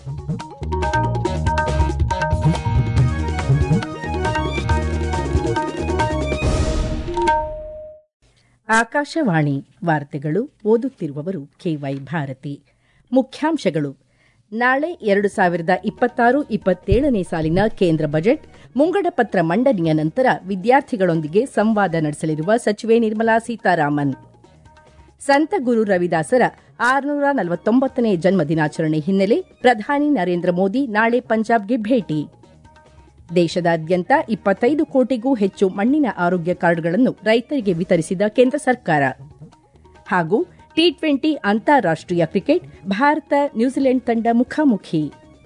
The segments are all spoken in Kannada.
ಆಕಾಶವಾಣಿ ವಾರ್ತೆಗಳು ಓದುತ್ತಿರುವವರು ಕೆವೈ ಭಾರತಿ ಮುಖ್ಯಾಂಶಗಳು ನಾಳೆ ಎರಡು ಸಾವಿರದ ಇಪ್ಪತ್ತಾರು ಇಪ್ಪತ್ತೇಳನೇ ಸಾಲಿನ ಕೇಂದ್ರ ಬಜೆಟ್ ಮುಂಗಡ ಪತ್ರ ಮಂಡನೆಯ ನಂತರ ವಿದ್ಯಾರ್ಥಿಗಳೊಂದಿಗೆ ಸಂವಾದ ನಡೆಸಲಿರುವ ಸಚಿವೆ ನಿರ್ಮಲಾ ಸೀತಾರಾಮನ್ ಸಂತ ಗುರು ರವಿದಾಸರ ಆರುನೂರ ನಲವತ್ತೊಂಬತ್ತನೇ ಜನ್ಮ ದಿನಾಚರಣೆ ಹಿನ್ನೆಲೆ ಪ್ರಧಾನಿ ನರೇಂದ್ರ ಮೋದಿ ನಾಳೆ ಪಂಜಾಬ್ಗೆ ಭೇಟಿ ದೇಶದಾದ್ಯಂತ ಇಪ್ಪತ್ತೈದು ಕೋಟಿಗೂ ಹೆಚ್ಚು ಮಣ್ಣಿನ ಆರೋಗ್ಯ ಕಾರ್ಡ್ಗಳನ್ನು ರೈತರಿಗೆ ವಿತರಿಸಿದ ಕೇಂದ್ರ ಸರ್ಕಾರ ಹಾಗೂ ಟಿ ಟ್ವೆಂಟಿ ಅಂತಾರಾಷ್ಟೀಯ ಕ್ರಿಕೆಟ್ ಭಾರತ ನ್ಯೂಜಿಲೆಂಡ್ ತಂಡ ಮುಖಾಮುಖಿ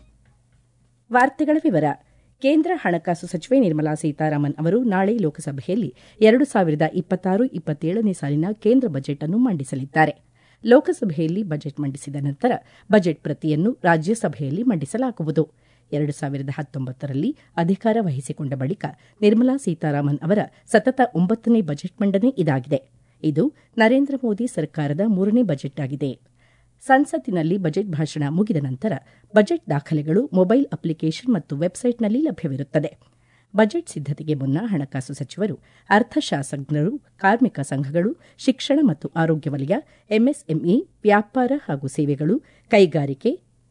ವಾರ್ತೆಗಳ ವಿವರ ಕೇಂದ್ರ ಹಣಕಾಸು ಸಚಿವೆ ನಿರ್ಮಲಾ ಸೀತಾರಾಮನ್ ಅವರು ನಾಳೆ ಲೋಕಸಭೆಯಲ್ಲಿ ಎರಡು ಸಾವಿರದ ಇಪ್ಪತ್ತಾರು ಇಪ್ಪತ್ತೇಳನೇ ಸಾಲಿನ ಕೇಂದ್ರ ಬಜೆಟ್ ಅನ್ನು ಮಂಡಿಸಲಿದ್ದಾರೆ ಲೋಕಸಭೆಯಲ್ಲಿ ಬಜೆಟ್ ಮಂಡಿಸಿದ ನಂತರ ಬಜೆಟ್ ಪ್ರತಿಯನ್ನು ರಾಜ್ಯಸಭೆಯಲ್ಲಿ ಮಂಡಿಸಲಾಗುವುದು ಎರಡು ಸಾವಿರದ ಹತ್ತೊಂಬತ್ತರಲ್ಲಿ ಅಧಿಕಾರ ವಹಿಸಿಕೊಂಡ ಬಳಿಕ ನಿರ್ಮಲಾ ಸೀತಾರಾಮನ್ ಅವರ ಸತತ ಒಂಬತ್ತನೇ ಬಜೆಟ್ ಮಂಡನೆ ಇದಾಗಿದೆ ಇದು ನರೇಂದ್ರ ಮೋದಿ ಸರ್ಕಾರದ ಮೂರನೇ ಬಜೆಟ್ ಆಗಿದೆ ಸಂಸತ್ತಿನಲ್ಲಿ ಬಜೆಟ್ ಭಾಷಣ ಮುಗಿದ ನಂತರ ಬಜೆಟ್ ದಾಖಲೆಗಳು ಮೊಬೈಲ್ ಅಪ್ಲಿಕೇಶನ್ ಮತ್ತು ವೆಬ್ಸೈಟ್ನಲ್ಲಿ ಲಭ್ಯವಿರುತ್ತದೆ ಬಜೆಟ್ ಸಿದ್ದತೆಗೆ ಮುನ್ನ ಹಣಕಾಸು ಸಚಿವರು ಅರ್ಥಶಾಸ್ತ್ರಜ್ಞರು ಕಾರ್ಮಿಕ ಸಂಘಗಳು ಶಿಕ್ಷಣ ಮತ್ತು ಆರೋಗ್ಯ ವಲಯ ಎಂಎಸ್ಎಂಇ ವ್ಯಾಪಾರ ಹಾಗೂ ಸೇವೆಗಳು ಕೈಗಾರಿಕೆ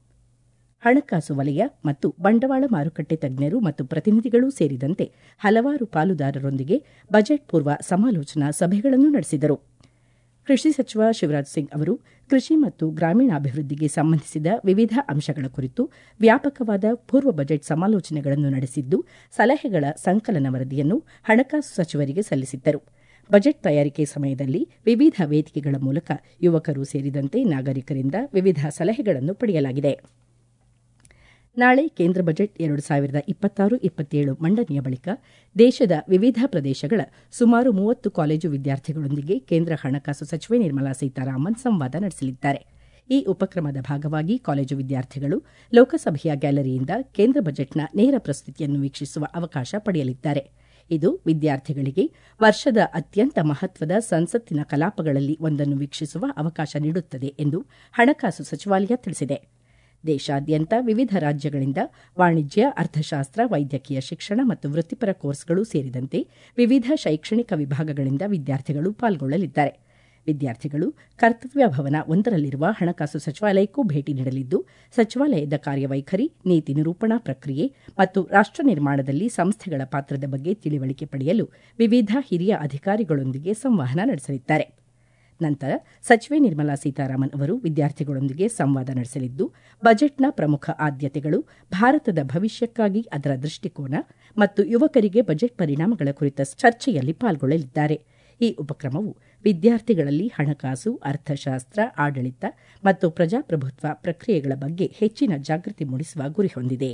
ಹಣಕಾಸು ವಲಯ ಮತ್ತು ಬಂಡವಾಳ ಮಾರುಕಟ್ಟೆ ತಜ್ಞರು ಮತ್ತು ಪ್ರತಿನಿಧಿಗಳು ಸೇರಿದಂತೆ ಹಲವಾರು ಪಾಲುದಾರರೊಂದಿಗೆ ಬಜೆಟ್ ಪೂರ್ವ ಸಮಾಲೋಚನಾ ಸಭೆಗಳನ್ನು ನಡೆಸಿದರು ಕೃಷಿ ಸಚಿವ ಶಿವರಾಜ್ ಸಿಂಗ್ ಅವರು ಕೃಷಿ ಮತ್ತು ಗ್ರಾಮೀಣಾಭಿವೃದ್ಧಿಗೆ ಸಂಬಂಧಿಸಿದ ವಿವಿಧ ಅಂಶಗಳ ಕುರಿತು ವ್ಯಾಪಕವಾದ ಪೂರ್ವ ಬಜೆಟ್ ಸಮಾಲೋಚನೆಗಳನ್ನು ನಡೆಸಿದ್ದು ಸಲಹೆಗಳ ಸಂಕಲನ ವರದಿಯನ್ನು ಹಣಕಾಸು ಸಚಿವರಿಗೆ ಸಲ್ಲಿಸಿದ್ದರು ಬಜೆಟ್ ತಯಾರಿಕೆ ಸಮಯದಲ್ಲಿ ವಿವಿಧ ವೇದಿಕೆಗಳ ಮೂಲಕ ಯುವಕರು ಸೇರಿದಂತೆ ನಾಗರಿಕರಿಂದ ವಿವಿಧ ಸಲಹೆಗಳನ್ನು ಪಡೆಯಲಾಗಿದೆ ನಾಳೆ ಕೇಂದ್ರ ಬಜೆಟ್ ಎರಡು ಸಾವಿರದ ಇಪ್ಪತ್ತಾರು ಇಪ್ಪತ್ತೇಳು ಮಂಡನೆಯ ಬಳಿಕ ದೇಶದ ವಿವಿಧ ಪ್ರದೇಶಗಳ ಸುಮಾರು ಮೂವತ್ತು ಕಾಲೇಜು ವಿದ್ಯಾರ್ಥಿಗಳೊಂದಿಗೆ ಕೇಂದ್ರ ಹಣಕಾಸು ಸಚಿವೆ ನಿರ್ಮಲಾ ಸೀತಾರಾಮನ್ ಸಂವಾದ ನಡೆಸಲಿದ್ದಾರೆ ಈ ಉಪಕ್ರಮದ ಭಾಗವಾಗಿ ಕಾಲೇಜು ವಿದ್ಯಾರ್ಥಿಗಳು ಲೋಕಸಭೆಯ ಗ್ಯಾಲರಿಯಿಂದ ಕೇಂದ್ರ ಬಜೆಟ್ನ ನೇರ ಪ್ರಸ್ತುತಿಯನ್ನು ವೀಕ್ಷಿಸುವ ಅವಕಾಶ ಪಡೆಯಲಿದ್ದಾರೆ ಇದು ವಿದ್ಯಾರ್ಥಿಗಳಿಗೆ ವರ್ಷದ ಅತ್ಯಂತ ಮಹತ್ವದ ಸಂಸತ್ತಿನ ಕಲಾಪಗಳಲ್ಲಿ ಒಂದನ್ನು ವೀಕ್ಷಿಸುವ ಅವಕಾಶ ನೀಡುತ್ತದೆ ಎಂದು ಹಣಕಾಸು ಸಚಿವಾಲಯ ತಿಳಿಸಿದೆ ದೇಶಾದ್ಯಂತ ವಿವಿಧ ರಾಜ್ಯಗಳಿಂದ ವಾಣಿಜ್ಯ ಅರ್ಥಶಾಸ್ತ್ರ ವೈದ್ಯಕೀಯ ಶಿಕ್ಷಣ ಮತ್ತು ವೃತ್ತಿಪರ ಕೋರ್ಸ್ಗಳು ಸೇರಿದಂತೆ ವಿವಿಧ ಶೈಕ್ಷಣಿಕ ವಿಭಾಗಗಳಿಂದ ವಿದ್ಯಾರ್ಥಿಗಳು ಪಾಲ್ಗೊಳ್ಳಲಿದ್ದಾರೆ ವಿದ್ಯಾರ್ಥಿಗಳು ಕರ್ತವ್ಯ ಭವನ ಒಂದರಲ್ಲಿರುವ ಹಣಕಾಸು ಸಚಿವಾಲಯಕ್ಕೂ ಭೇಟಿ ನೀಡಲಿದ್ದು ಸಚಿವಾಲಯದ ಕಾರ್ಯವೈಖರಿ ನೀತಿ ನಿರೂಪಣಾ ಪ್ರಕ್ರಿಯೆ ಮತ್ತು ರಾಷ್ಟ ನಿರ್ಮಾಣದಲ್ಲಿ ಸಂಸ್ಥೆಗಳ ಪಾತ್ರದ ಬಗ್ಗೆ ತಿಳಿವಳಿಕೆ ಪಡೆಯಲು ವಿವಿಧ ಹಿರಿಯ ಅಧಿಕಾರಿಗಳೊಂದಿಗೆ ಸಂವಹನ ನಡೆಸಲಿದ್ದಾರೆ ನಂತರ ಸಚಿವೆ ನಿರ್ಮಲಾ ಸೀತಾರಾಮನ್ ಅವರು ವಿದ್ಯಾರ್ಥಿಗಳೊಂದಿಗೆ ಸಂವಾದ ನಡೆಸಲಿದ್ದು ಬಜೆಟ್ನ ಪ್ರಮುಖ ಆದ್ಯತೆಗಳು ಭಾರತದ ಭವಿಷ್ಯಕ್ಕಾಗಿ ಅದರ ದೃಷ್ಟಿಕೋನ ಮತ್ತು ಯುವಕರಿಗೆ ಬಜೆಟ್ ಪರಿಣಾಮಗಳ ಕುರಿತ ಚರ್ಚೆಯಲ್ಲಿ ಪಾಲ್ಗೊಳ್ಳಲಿದ್ದಾರೆ ಈ ಉಪಕ್ರಮವು ವಿದ್ಯಾರ್ಥಿಗಳಲ್ಲಿ ಹಣಕಾಸು ಅರ್ಥಶಾಸ್ತ್ರ ಆಡಳಿತ ಮತ್ತು ಪ್ರಜಾಪ್ರಭುತ್ವ ಪ್ರಕ್ರಿಯೆಗಳ ಬಗ್ಗೆ ಹೆಚ್ಚಿನ ಜಾಗೃತಿ ಮೂಡಿಸುವ ಗುರಿ ಹೊಂದಿದೆ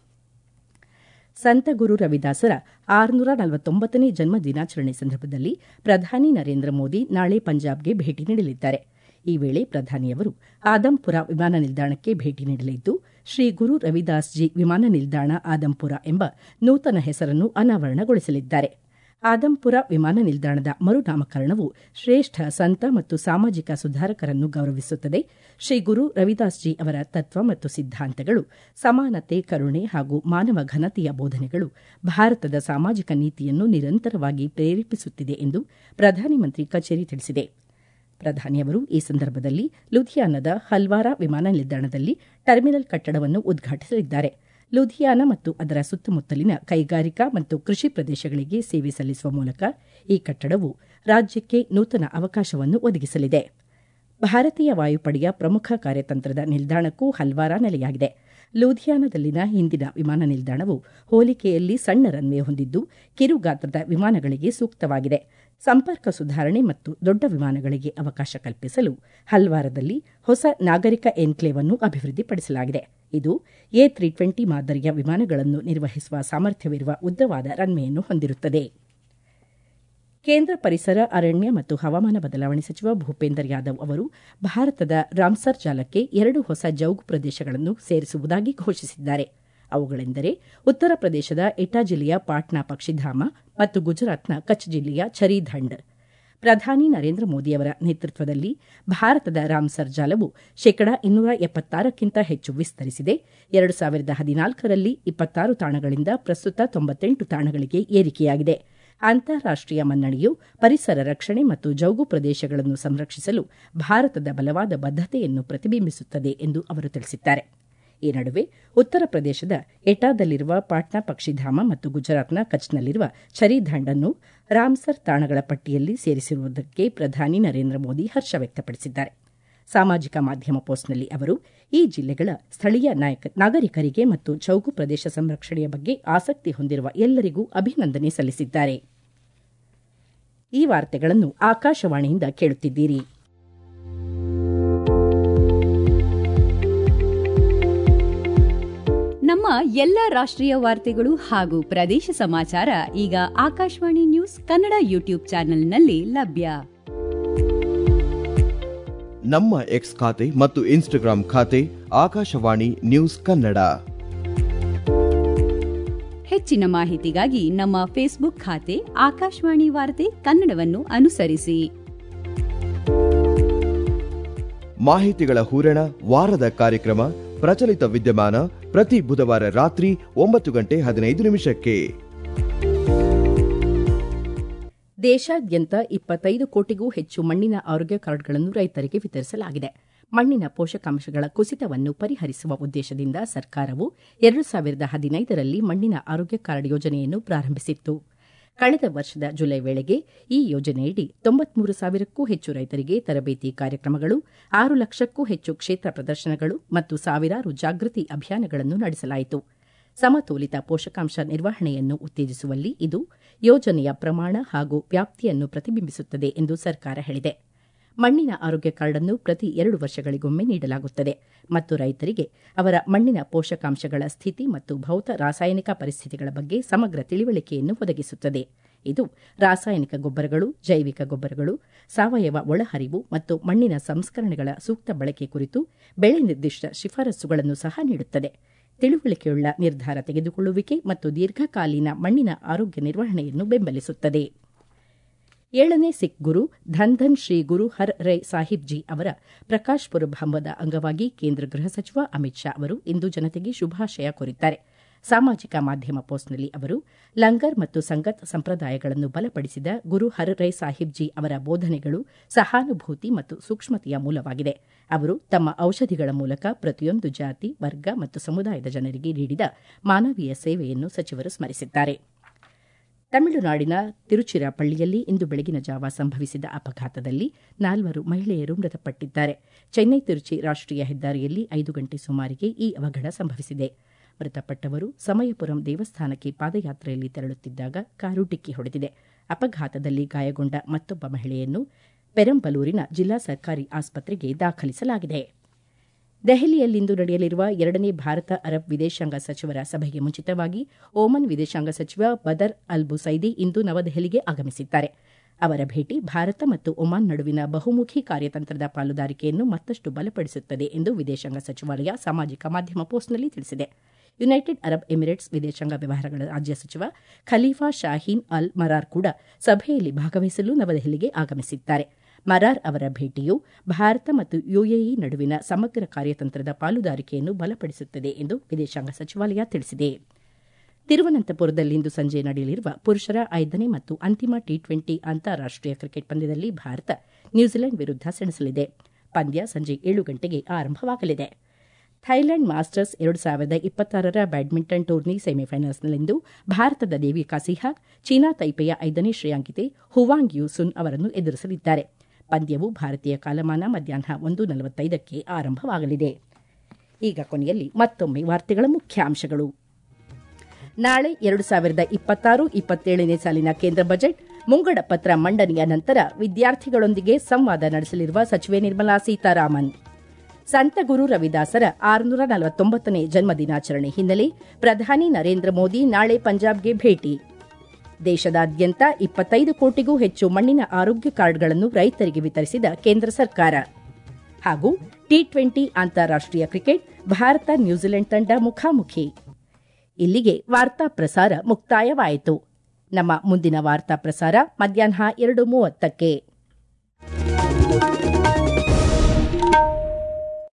ಸಂತ ಗುರು ರವಿದಾಸರ ಆರುನೂರ ನಲವತ್ತೊಂಬತ್ತನೇ ಜನ್ಮ ದಿನಾಚರಣೆ ಸಂದರ್ಭದಲ್ಲಿ ಪ್ರಧಾನಿ ನರೇಂದ್ರ ಮೋದಿ ನಾಳೆ ಪಂಜಾಬ್ಗೆ ಭೇಟಿ ನೀಡಲಿದ್ದಾರೆ ಈ ವೇಳೆ ಪ್ರಧಾನಿಯವರು ಆದಂಪುರ ವಿಮಾನ ನಿಲ್ದಾಣಕ್ಕೆ ಭೇಟಿ ನೀಡಲಿದ್ದು ಶ್ರೀ ಗುರು ರವಿದಾಸ್ ಜಿ ವಿಮಾನ ನಿಲ್ದಾಣ ಆದಂಪುರ ಎಂಬ ನೂತನ ಹೆಸರನ್ನು ಅನಾವರಣಗೊಳಿಸಲಿದ್ದಾರೆ ಆದಂಪುರ ವಿಮಾನ ನಿಲ್ದಾಣದ ಮರುನಾಮಕರಣವು ಶ್ರೇಷ್ಠ ಸಂತ ಮತ್ತು ಸಾಮಾಜಿಕ ಸುಧಾರಕರನ್ನು ಗೌರವಿಸುತ್ತದೆ ಶ್ರೀ ಗುರು ರವಿದಾಸ್ ಜಿ ಅವರ ತತ್ವ ಮತ್ತು ಸಿದ್ದಾಂತಗಳು ಸಮಾನತೆ ಕರುಣೆ ಹಾಗೂ ಮಾನವ ಘನತೆಯ ಬೋಧನೆಗಳು ಭಾರತದ ಸಾಮಾಜಿಕ ನೀತಿಯನ್ನು ನಿರಂತರವಾಗಿ ಪ್ರೇರೇಪಿಸುತ್ತಿದೆ ಎಂದು ಪ್ರಧಾನಮಂತ್ರಿ ಕಚೇರಿ ತಿಳಿಸಿದೆ ಪ್ರಧಾನಿಯವರು ಈ ಸಂದರ್ಭದಲ್ಲಿ ಲುಧಿಯಾನದ ಹಲ್ವಾರಾ ವಿಮಾನ ನಿಲ್ದಾಣದಲ್ಲಿ ಟರ್ಮಿನಲ್ ಕಟ್ಟಡವನ್ನು ಉದ್ಘಾಟಿಸಲಿದ್ದಾರೆ ಲುಧಿಯಾನ ಮತ್ತು ಅದರ ಸುತ್ತಮುತ್ತಲಿನ ಕೈಗಾರಿಕಾ ಮತ್ತು ಕೃಷಿ ಪ್ರದೇಶಗಳಿಗೆ ಸೇವೆ ಸಲ್ಲಿಸುವ ಮೂಲಕ ಈ ಕಟ್ಟಡವು ರಾಜ್ಯಕ್ಕೆ ನೂತನ ಅವಕಾಶವನ್ನು ಒದಗಿಸಲಿದೆ ಭಾರತೀಯ ವಾಯುಪಡೆಯ ಪ್ರಮುಖ ಕಾರ್ಯತಂತ್ರದ ನಿಲ್ದಾಣಕ್ಕೂ ಹಲ್ವಾರಾ ನೆಲೆಯಾಗಿದೆ ಲೂಧಿಯಾನದಲ್ಲಿನ ಹಿಂದಿನ ವಿಮಾನ ನಿಲ್ದಾಣವು ಹೋಲಿಕೆಯಲ್ಲಿ ಸಣ್ಣ ರನ್ವೇ ಹೊಂದಿದ್ದು ಕಿರು ಗಾತ್ರದ ವಿಮಾನಗಳಿಗೆ ಸೂಕ್ತವಾಗಿದೆ ಸಂಪರ್ಕ ಸುಧಾರಣೆ ಮತ್ತು ದೊಡ್ಡ ವಿಮಾನಗಳಿಗೆ ಅವಕಾಶ ಕಲ್ಪಿಸಲು ಹಲ್ವಾರದಲ್ಲಿ ಹೊಸ ನಾಗರಿಕ ಎನ್ಕ್ಲೇವ್ ಅನ್ನು ಅಭಿವೃದ್ಧಿಪಡಿಸಲಾಗಿದೆ ಇದು ಎ ತ್ರೀ ಟ್ವೆಂಟಿ ಮಾದರಿಯ ವಿಮಾನಗಳನ್ನು ನಿರ್ವಹಿಸುವ ಸಾಮರ್ಥ್ಯವಿರುವ ಉದ್ದವಾದ ರನ್ವೇಯನ್ನು ಹೊಂದಿರುತ್ತದೆ ಕೇಂದ್ರ ಪರಿಸರ ಅರಣ್ಯ ಮತ್ತು ಹವಾಮಾನ ಬದಲಾವಣೆ ಸಚಿವ ಭೂಪೇಂದರ್ ಯಾದವ್ ಅವರು ಭಾರತದ ರಾಮ್ಸರ್ ಜಾಲಕ್ಕೆ ಎರಡು ಹೊಸ ಜೌಗು ಪ್ರದೇಶಗಳನ್ನು ಸೇರಿಸುವುದಾಗಿ ಘೋಷಿಸಿದ್ದಾರೆ ಅವುಗಳೆಂದರೆ ಉತ್ತರ ಪ್ರದೇಶದ ಇಟಾ ಜಿಲ್ಲೆಯ ಪಾಟ್ನಾ ಪಕ್ಷಿಧಾಮ ಮತ್ತು ಗುಜರಾತ್ನ ಕಚ್ ಜಿಲ್ಲೆಯ ಛರೀಧಂಡ್ ಪ್ರಧಾನಿ ನರೇಂದ್ರ ಮೋದಿಯವರ ನೇತೃತ್ವದಲ್ಲಿ ಭಾರತದ ರಾಮ್ಸರ್ ಜಾಲವು ಶೇಕಡಾ ಇನ್ನೂರ ಎಪ್ಪತ್ತಾರಕ್ಕಿಂತ ಹೆಚ್ಚು ವಿಸ್ತರಿಸಿದೆ ಎರಡು ಸಾವಿರದ ಹದಿನಾಲ್ಕರಲ್ಲಿ ಇಪ್ಪತ್ತಾರು ತಾಣಗಳಿಂದ ಪ್ರಸ್ತುತ ತೊಂಬತ್ತೆಂಟು ತಾಣಗಳಿಗೆ ಏರಿಕೆಯಾಗಿದೆ ಅಂತಾರಾಷ್ಟೀಯ ಮನ್ನಣೆಯು ಪರಿಸರ ರಕ್ಷಣೆ ಮತ್ತು ಜೌಗು ಪ್ರದೇಶಗಳನ್ನು ಸಂರಕ್ಷಿಸಲು ಭಾರತದ ಬಲವಾದ ಬದ್ದತೆಯನ್ನು ಪ್ರತಿಬಿಂಬಿಸುತ್ತದೆ ಎಂದು ಅವರು ತಿಳಿಸಿದ್ದಾರೆ ಈ ನಡುವೆ ಉತ್ತರ ಪ್ರದೇಶದ ಎಟಾದಲ್ಲಿರುವ ಪಾಟ್ನಾ ಪಕ್ಷಿಧಾಮ ಮತ್ತು ಗುಜರಾತ್ನ ಕಚ್ನಲ್ಲಿರುವ ಛರಿಧಾಂಡನ್ನು ರಾಮ್ಸರ್ ತಾಣಗಳ ಪಟ್ಟಿಯಲ್ಲಿ ಸೇರಿಸಿರುವುದಕ್ಕೆ ಪ್ರಧಾನಿ ನರೇಂದ್ರ ಮೋದಿ ಹರ್ಷ ವ್ಯಕ್ತಪಡಿಸಿದ್ದಾರೆ ಸಾಮಾಜಿಕ ಮಾಧ್ಯಮ ಪೋಸ್ಟ್ನಲ್ಲಿ ಅವರು ಈ ಜಿಲ್ಲೆಗಳ ಸ್ಥಳೀಯ ನಾಗರಿಕರಿಗೆ ಮತ್ತು ಚೌಗು ಪ್ರದೇಶ ಸಂರಕ್ಷಣೆಯ ಬಗ್ಗೆ ಆಸಕ್ತಿ ಹೊಂದಿರುವ ಎಲ್ಲರಿಗೂ ಅಭಿನಂದನೆ ಸಲ್ಲಿಸಿದ್ದಾರೆ ಈ ವಾರ್ತೆಗಳನ್ನು ಆಕಾಶವಾಣಿಯಿಂದ ಕೇಳುತ್ತಿದ್ದೀರಿ ನಮ್ಮ ಎಲ್ಲ ರಾಷ್ಟ್ರೀಯ ವಾರ್ತೆಗಳು ಹಾಗೂ ಪ್ರದೇಶ ಸಮಾಚಾರ ಈಗ ಆಕಾಶವಾಣಿ ನ್ಯೂಸ್ ಕನ್ನಡ ಯೂಟ್ಯೂಬ್ ಚಾನೆಲ್ನಲ್ಲಿ ಲಭ್ಯ ನಮ್ಮ ಎಕ್ಸ್ ಖಾತೆ ಮತ್ತು ಇನ್ಸ್ಟಾಗ್ರಾಂ ಖಾತೆ ಆಕಾಶವಾಣಿ ನ್ಯೂಸ್ ಕನ್ನಡ ಹೆಚ್ಚಿನ ಮಾಹಿತಿಗಾಗಿ ನಮ್ಮ ಫೇಸ್ಬುಕ್ ಖಾತೆ ಆಕಾಶವಾಣಿ ವಾರ್ತೆ ಕನ್ನಡವನ್ನು ಅನುಸರಿಸಿ ಮಾಹಿತಿಗಳ ಹೂರಣ ವಾರದ ಕಾರ್ಯಕ್ರಮ ಪ್ರಚಲಿತ ವಿದ್ಯಮಾನ ಪ್ರತಿ ಬುಧವಾರ ರಾತ್ರಿ ಒಂಬತ್ತು ಗಂಟೆ ಹದಿನೈದು ನಿಮಿಷಕ್ಕೆ ದೇಶಾದ್ಯಂತ ಇಪ್ಪತ್ತೈದು ಕೋಟಿಗೂ ಹೆಚ್ಚು ಮಣ್ಣಿನ ಆರೋಗ್ಯ ಕಾರ್ಡ್ಗಳನ್ನು ರೈತರಿಗೆ ವಿತರಿಸಲಾಗಿದೆ ಮಣ್ಣಿನ ಪೋಷಕಾಂಶಗಳ ಕುಸಿತವನ್ನು ಪರಿಹರಿಸುವ ಉದ್ದೇಶದಿಂದ ಸರ್ಕಾರವು ಎರಡು ಸಾವಿರದ ಹದಿನೈದರಲ್ಲಿ ಮಣ್ಣಿನ ಆರೋಗ್ಯ ಕಾರ್ಡ್ ಯೋಜನೆಯನ್ನು ಪ್ರಾರಂಭಿಸಿತ್ತು ಕಳೆದ ವರ್ಷದ ಜುಲೈ ವೇಳೆಗೆ ಈ ಯೋಜನೆಯಡಿ ತೊಂಬತ್ಮೂರು ಸಾವಿರಕ್ಕೂ ಹೆಚ್ಚು ರೈತರಿಗೆ ತರಬೇತಿ ಕಾರ್ಯಕ್ರಮಗಳು ಆರು ಲಕ್ಷಕ್ಕೂ ಹೆಚ್ಚು ಕ್ಷೇತ್ರ ಪ್ರದರ್ಶನಗಳು ಮತ್ತು ಸಾವಿರಾರು ಜಾಗೃತಿ ಅಭಿಯಾನಗಳನ್ನು ನಡೆಸಲಾಯಿತು ಸಮತೋಲಿತ ಪೋಷಕಾಂಶ ನಿರ್ವಹಣೆಯನ್ನು ಉತ್ತೇಜಿಸುವಲ್ಲಿ ಇದು ಯೋಜನೆಯ ಪ್ರಮಾಣ ಹಾಗೂ ವ್ಯಾಪ್ತಿಯನ್ನು ಪ್ರತಿಬಿಂಬಿಸುತ್ತದೆ ಎಂದು ಸರ್ಕಾರ ಹೇಳಿದೆ ಮಣ್ಣಿನ ಆರೋಗ್ಯ ಕಾರ್ಡ್ ಅನ್ನು ಪ್ರತಿ ಎರಡು ವರ್ಷಗಳಿಗೊಮ್ಮೆ ನೀಡಲಾಗುತ್ತದೆ ಮತ್ತು ರೈತರಿಗೆ ಅವರ ಮಣ್ಣಿನ ಪೋಷಕಾಂಶಗಳ ಸ್ಥಿತಿ ಮತ್ತು ಭೌತ ರಾಸಾಯನಿಕ ಪರಿಸ್ಥಿತಿಗಳ ಬಗ್ಗೆ ಸಮಗ್ರ ತಿಳಿವಳಿಕೆಯನ್ನು ಒದಗಿಸುತ್ತದೆ ಇದು ರಾಸಾಯನಿಕ ಗೊಬ್ಬರಗಳು ಜೈವಿಕ ಗೊಬ್ಬರಗಳು ಸಾವಯವ ಒಳಹರಿವು ಮತ್ತು ಮಣ್ಣಿನ ಸಂಸ್ಕರಣೆಗಳ ಸೂಕ್ತ ಬಳಕೆ ಕುರಿತು ಬೆಳೆ ನಿರ್ದಿಷ್ಟ ಶಿಫಾರಸುಗಳನ್ನು ಸಹ ನೀಡುತ್ತದೆ ತಿಳುವಳಿಕೆಯುಳ್ಳ ನಿರ್ಧಾರ ತೆಗೆದುಕೊಳ್ಳುವಿಕೆ ಮತ್ತು ದೀರ್ಘಕಾಲೀನ ಮಣ್ಣಿನ ಆರೋಗ್ಯ ನಿರ್ವಹಣೆಯನ್ನು ಬೆಂಬಲಿಸುತ್ತದೆ ಏಳನೇ ಸಿಖ್ ಗುರು ಧನ್ ಧನ್ ಶ್ರೀ ಗುರು ಹರ್ ರೈ ಸಾಹಿಬ್ ಜಿ ಅವರ ಪ್ರಕಾಶ್ ಪುರಬ್ ಹಬ್ಬದ ಅಂಗವಾಗಿ ಕೇಂದ್ರ ಗೃಹ ಸಚಿವ ಅಮಿತ್ ಶಾ ಅವರು ಇಂದು ಜನತೆಗೆ ಶುಭಾಶಯ ಕೋರಿದ್ದಾರೆ ಸಾಮಾಜಿಕ ಮಾಧ್ಯಮ ಪೋಸ್ಟ್ನಲ್ಲಿ ಅವರು ಲಂಗರ್ ಮತ್ತು ಸಂಗತ್ ಸಂಪ್ರದಾಯಗಳನ್ನು ಬಲಪಡಿಸಿದ ಗುರು ಹರ್ ರೈ ಸಾಹಿಬ್ ಜಿ ಅವರ ಬೋಧನೆಗಳು ಸಹಾನುಭೂತಿ ಮತ್ತು ಸೂಕ್ಷ್ಮತೆಯ ಮೂಲವಾಗಿದೆ ಅವರು ತಮ್ಮ ಔಷಧಿಗಳ ಮೂಲಕ ಪ್ರತಿಯೊಂದು ಜಾತಿ ವರ್ಗ ಮತ್ತು ಸಮುದಾಯದ ಜನರಿಗೆ ನೀಡಿದ ಮಾನವೀಯ ಸೇವೆಯನ್ನು ಸಚಿವರು ಸ್ಮರಿಸಿದ್ದಾರೆ ತಮಿಳುನಾಡಿನ ತಿರುಚಿರಾಪಳ್ಳಿಯಲ್ಲಿ ಇಂದು ಬೆಳಗಿನ ಜಾವ ಸಂಭವಿಸಿದ ಅಪಘಾತದಲ್ಲಿ ನಾಲ್ವರು ಮಹಿಳೆಯರು ಮೃತಪಟ್ಟಿದ್ದಾರೆ ಚೆನ್ನೈ ತಿರುಚಿ ರಾಷ್ಟೀಯ ಹೆದ್ದಾರಿಯಲ್ಲಿ ಐದು ಗಂಟೆ ಸುಮಾರಿಗೆ ಈ ಅವಘಡ ಸಂಭವಿಸಿದೆ ಮೃತಪಟ್ಟವರು ಸಮಯಪುರಂ ದೇವಸ್ಥಾನಕ್ಕೆ ಪಾದಯಾತ್ರೆಯಲ್ಲಿ ತೆರಳುತ್ತಿದ್ದಾಗ ಕಾರು ಡಿಕ್ಕಿ ಹೊಡೆದಿದೆ ಅಪಘಾತದಲ್ಲಿ ಗಾಯಗೊಂಡ ಮತ್ತೊಬ್ಬ ಮಹಿಳೆಯನ್ನು ಪೆರಂಬಲೂರಿನ ಜಿಲ್ಲಾ ಸರ್ಕಾರಿ ಆಸ್ಪತ್ರೆಗೆ ದಾಖಲಿಸಲಾಗಿದೆ ದೆಹಲಿಯಲ್ಲಿಂದು ನಡೆಯಲಿರುವ ಎರಡನೇ ಭಾರತ ಅರಬ್ ವಿದೇಶಾಂಗ ಸಚಿವರ ಸಭೆಗೆ ಮುಂಚಿತವಾಗಿ ಓಮನ್ ವಿದೇಶಾಂಗ ಸಚಿವ ಬದರ್ ಅಲ್ ಬುಸೈದಿ ಇಂದು ನವದೆಹಲಿಗೆ ಆಗಮಿಸಿದ್ದಾರೆ ಅವರ ಭೇಟಿ ಭಾರತ ಮತ್ತು ಒಮಾನ್ ನಡುವಿನ ಬಹುಮುಖಿ ಕಾರ್ಯತಂತ್ರದ ಪಾಲುದಾರಿಕೆಯನ್ನು ಮತ್ತಷ್ಟು ಬಲಪಡಿಸುತ್ತದೆ ಎಂದು ವಿದೇಶಾಂಗ ಸಚಿವಾಲಯ ಸಾಮಾಜಿಕ ಮಾಧ್ಯಮ ಪೋಸ್ಟ್ನಲ್ಲಿ ತಿಳಿಸಿದೆ ಯುನೈಟೆಡ್ ಅರಬ್ ಎಮಿರೇಟ್ಸ್ ವಿದೇಶಾಂಗ ವ್ಯವಹಾರಗಳ ರಾಜ್ಯ ಸಚಿವ ಖಲೀಫಾ ಶಾಹೀನ್ ಅಲ್ ಮರಾರ್ ಕೂಡ ಸಭೆಯಲ್ಲಿ ಭಾಗವಹಿಸಲು ನವದೆಹಲಿಗೆ ಆಗಮಿಸಿದ್ದಾರೆ ಮರಾರ್ ಅವರ ಭೇಟಿಯು ಭಾರತ ಮತ್ತು ಯುಎಇ ನಡುವಿನ ಸಮಗ್ರ ಕಾರ್ಯತಂತ್ರದ ಪಾಲುದಾರಿಕೆಯನ್ನು ಬಲಪಡಿಸುತ್ತದೆ ಎಂದು ವಿದೇಶಾಂಗ ಸಚಿವಾಲಯ ತಿಳಿಸಿದೆ ತಿರುವನಂತಪುರದಲ್ಲಿಂದು ಸಂಜೆ ನಡೆಯಲಿರುವ ಪುರುಷರ ಐದನೇ ಮತ್ತು ಅಂತಿಮ ಟಿ ಟ್ವೆಂಟಿ ಅಂತಾರಾಷ್ಟೀಯ ಕ್ರಿಕೆಟ್ ಪಂದ್ಯದಲ್ಲಿ ಭಾರತ ನ್ಯೂಜಿಲೆಂಡ್ ವಿರುದ್ಧ ಸೆಣಸಲಿದೆ ಪಂದ್ಯ ಸಂಜೆ ಏಳು ಗಂಟೆಗೆ ಆರಂಭವಾಗಲಿದೆ ಥೈಲ್ಯಾಂಡ್ ಮಾಸ್ಟರ್ಸ್ ಎರಡು ಸಾವಿರದ ಇಪ್ಪತ್ತಾರರ ಬ್ಯಾಡ್ಮಿಂಟನ್ ಟೂರ್ನಿ ಸೆಮಿಫೈನಲ್ಸ್ನಲ್ಲಿಂದು ಭಾರತದ ದೇವಿಕಾ ಸಿಹಾಗ್ ಚೀನಾ ತೈಪೆಯ ಐದನೇ ಶ್ರೇಯಾಂಕಿತೆ ಹುವಾಂಗ್ ಯು ಸುನ್ ಅವರನ್ನು ಎದುರಿಸಲಿದ್ದಾರೆ ಪಂದ್ಯವು ಭಾರತೀಯ ಕಾಲಮಾನ ಮಧ್ಯಾಹ್ನ ಒಂದು ನಲವತ್ತೈದಕ್ಕೆ ಆರಂಭವಾಗಲಿದೆ ಈಗ ಕೊನೆಯಲ್ಲಿ ಮತ್ತೊಮ್ಮೆ ವಾರ್ತೆಗಳ ಮುಖ್ಯಾಂಶಗಳು ನಾಳೆ ಎರಡು ಸಾವಿರದ ಇಪ್ಪತ್ತಾರು ಇಪ್ಪತ್ತೇಳನೇ ಸಾಲಿನ ಕೇಂದ್ರ ಬಜೆಟ್ ಮುಂಗಡ ಪತ್ರ ಮಂಡನೆಯ ನಂತರ ವಿದ್ಯಾರ್ಥಿಗಳೊಂದಿಗೆ ಸಂವಾದ ನಡೆಸಲಿರುವ ಸಚಿವೆ ನಿರ್ಮಲಾ ಸೀತಾರಾಮನ್ ಸಂತ ಗುರು ರವಿದಾಸರ ಆರುನೂರ ನಲವತ್ತೊಂಬತ್ತನೇ ಜನ್ಮದಿನಾಚರಣೆ ಹಿನ್ನೆಲೆ ಪ್ರಧಾನಿ ನರೇಂದ್ರ ಮೋದಿ ನಾಳೆ ಪಂಜಾಬ್ಗೆ ಭೇಟಿ ದೇಶದಾದ್ಯಂತ ಇಪ್ಪತ್ತೈದು ಕೋಟಿಗೂ ಹೆಚ್ಚು ಮಣ್ಣಿನ ಆರೋಗ್ಯ ಕಾರ್ಡ್ಗಳನ್ನು ರೈತರಿಗೆ ವಿತರಿಸಿದ ಕೇಂದ್ರ ಸರ್ಕಾರ ಹಾಗೂ ಟಿ ಟ್ವೆಂಟಿ ಅಂತಾರಾಷ್ಟೀಯ ಕ್ರಿಕೆಟ್ ಭಾರತ ನ್ಯೂಜಿಲೆಂಡ್ ತಂಡ ಮುಖಾಮುಖಿ ಇಲ್ಲಿಗೆ ವಾರ್ತಾ ಪ್ರಸಾರ ಮುಕ್ತಾಯವಾಯಿತು ನಮ್ಮ ಮುಂದಿನ ವಾರ್ತಾ ಪ್ರಸಾರ ಮಧ್ಯಾಹ್ನ ಎರಡು ಮೂವತ್ತಕ್ಕೆ ರೇಡಿಯೋ